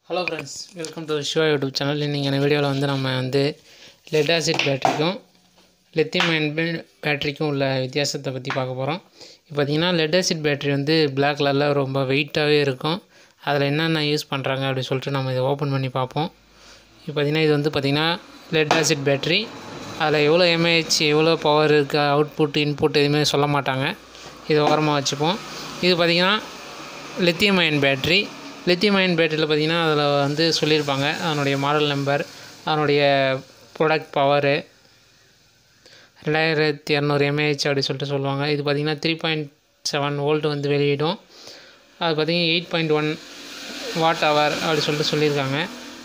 hello friends welcome to Siva YouTube channel இன்றைக்கி இந்த வீடியோவில் வந்து நம்ம வந்து லெட் ஆசிட் பேட்டரிக்கும் லித்தியம் அயன் பேட்டரிக்கும் உள்ள வித்தியாசத்தை பற்றி பார்க்க போகிறோம் இப்போ பார்த்தீங்கன்னா லெட் ஆசிட் பேட்டரி வந்து பிளாக் கலரில் ரொம்ப வெயிட்டாகவே இருக்கும் அதில் என்னென்ன யூஸ் பண்ணுறாங்க அப்படி சொல்லிட்டு நம்ம இதை ஓப்பன் பண்ணி பார்ப்போம் இப்போ பார்த்தீங்கன்னா இது வந்து பார்த்திங்கன்னா லெட் ஆசிட் பேட்டரி அதில் எவ்வளோ எம்ஏஹெச் எவ்வளோ பவர் இருக்குது அவுட்புட் இன்புட் எதுவுமே சொல்ல மாட்டாங்க இதை ஓரமாக வச்சுப்போம் இது பார்த்திங்கன்னா lithium ion battery lithium ion பேட்டரியில் பார்த்திங்கன்னா அதில் வந்து சொல்லியிருப்பாங்க அதனுடைய மாடல் நம்பர் அதனுடைய ப்ராடக்ட் பவரு ரெண்டாயிரத்தி இரநூறு எம்ஏஹெச் அப்படி சொல்லிட்டு சொல்லுவாங்க இது பார்த்திங்கன்னா த்ரீ பாயிண்ட் செவன் வோல்ட் வந்து வெளியிடும் அது பார்த்திங்கன்னா eight point one watt hour அப்படி சொல்லிட்டு சொல்லியிருக்காங்க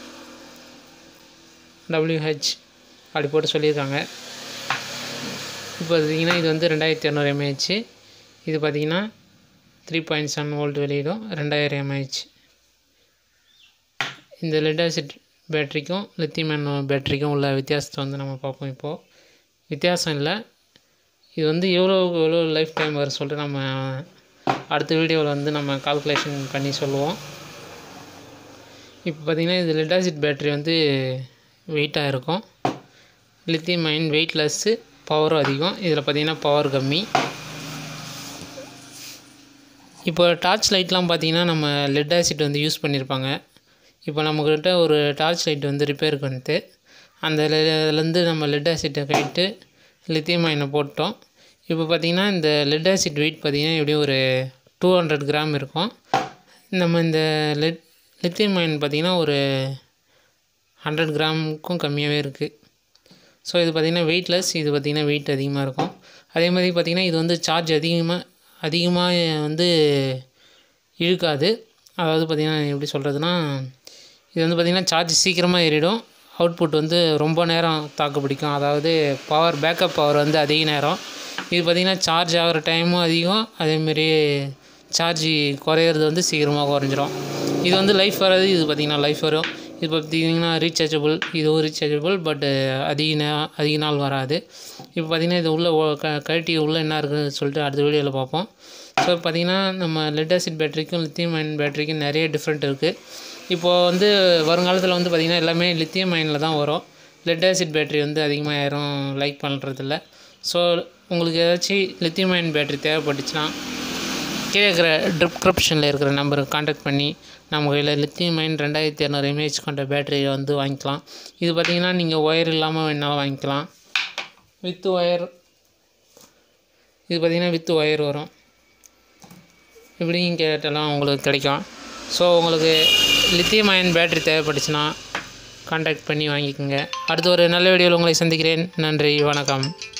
டபிள்யூஹெச் அப்படி போட்டு சொல்லியிருக்காங்க இப்போ பார்த்திங்கன்னா இது வந்து ரெண்டாயிரத்தி இரநூறு எம்ஏஹெச் இது பார்த்திங்கன்னா த்ரீ பாயிண்ட் செவன் வோல்ட் வெளியிடும் ரெண்டாயிரம் எம்ஏஹெச் இந்த லெட் ஆசிட் பேட்டரிக்கும் லித்தியம் அயன் பேட்டரிக்கும் உள்ள வித்தியாசத்தை வந்து நம்ம பார்ப்போம் இப்போது வித்தியாசம் இல்லை இது வந்து எவ்வளோ எவ்வளோ லைஃப் டைம் வரும் சொல்லிட்டு நம்ம அடுத்த வீடியோவில் வந்து நம்ம கால்குலேஷன் பண்ணி சொல்லுவோம் இப்போ பார்த்திங்கன்னா இது லெட் ஆசிட் பேட்டரி வந்து வெயிட்டாக இருக்கும் லித்தியம் அயன் வெயிட்லெஸ்ஸு பவரும் அதிகம் இதில் பார்த்திங்கன்னா பவர் கம்மி இப்போ டார்ச் லைட்லாம் பார்த்தீங்கன்னா நம்ம லெட் ஆசிட் வந்து யூஸ் பண்ணியிருப்பாங்க இப்போ நம்மக்கிட்ட ஒரு டார்ச் லைட் வந்து ரிப்பேருக்கு வந்துட்டு அந்த இதுலேருந்து நம்ம லெட் ஆசிட்டை கைட்டு லித்தியம் அயனை போட்டோம் இப்போ பார்த்திங்கன்னா இந்த லெட் ஆசிட் வெயிட் பார்த்திங்கன்னா எப்படியும் ஒரு டூ ஹண்ட்ரட் கிராம் இருக்கும் நம்ம இந்த லெட் லித்தியம் அயன் பார்த்திங்கன்னா ஒரு ஹண்ட்ரட் கிராமுக்கும் கம்மியாகவே இருக்குது ஸோ இது பார்த்திங்கன்னா வெயிட்லெஸ் இது பார்த்திங்கன்னா வெயிட் அதிகமாக இருக்கும் அதே மாதிரி பார்த்திங்கன்னா இது வந்து சார்ஜ் அதிகமாக அதிகமாக வந்து இழுக்காது அதாவது பார்த்திங்கன்னா எப்படி சொல்கிறதுனா இது வந்து பார்த்திங்கன்னா சார்ஜ் சீக்கிரமாக ஏறிடும் அவுட்புட் வந்து ரொம்ப நேரம் தாக்கு பிடிக்கும் அதாவது பவர் பேக்கப் பவர் வந்து அதிக நேரம் இது பார்த்திங்கன்னா சார்ஜ் ஆகிற டைமும் அதிகம் அதேமாரி சார்ஜ் குறையிறது வந்து சீக்கிரமாக குறைஞ்சிரும் இது வந்து லைஃப் வராது இது பார்த்திங்கன்னா லைஃப் வரும் இது பார்த்திங்கன்னா ரீசார்ஜபிள் இதுவும் ரீசார்ஜபிள் பட் அதிக நே அதிக நாள் வராது இப்போ பார்த்திங்கன்னா இது உள்ளே க கழட்டி உள்ளே என்ன இருக்குதுன்னு சொல்லிட்டு அடுத்த வீடியோவில் பார்ப்போம் ஸோ பார்த்திங்கன்னா நம்ம லெட் ஆசிட் பேட்டரிக்கும் லித்தியம் அயன் பேட்டரிக்கும் நிறைய டிஃப்ரெண்ட் இருக்குது இப்போது வந்து வருங்காலத்தில் வந்து பார்த்திங்கன்னா எல்லாமே லித்தியம் அயனில் தான் வரும் லெட் ஆசிட் பேட்டரி வந்து அதிகமாக யாரும் லைக் பண்ணுறதில்ல ஸோ உங்களுக்கு ஏதாச்சும் லித்தியம் அயன் பேட்டரி தேவைப்பட்டுச்சுன்னா கீழே இருக்கிற டிஸ்கிரிப்ஷனில் இருக்கிற நம்பருக்கு காண்டாக்ட் பண்ணி நம்ம கையில் லித்தியம் அயன் ரெண்டாயிரத்தி இரநூறு எம்ஏஹெச் கொண்ட பேட்டரியை வந்து வாங்கிக்கலாம் இது பார்த்திங்கன்னா நீங்கள் ஒயர் இல்லாமல் வேணாலும் வாங்கிக்கலாம் வித் ஒயர் இது பார்த்திங்கன்னா வித் ஒயர் வரும் இப்படியும் கேட்டாலும் உங்களுக்கு கிடைக்கும் ஸோ உங்களுக்கு லித்தியம் அயன் பேட்டரி தேவைப்பட்டுச்சுன்னா காண்டாக்ட் பண்ணி வாங்கிக்கோங்க அடுத்து ஒரு நல்ல வீடியோவில் உங்களை சந்திக்கிறேன் நன்றி வணக்கம்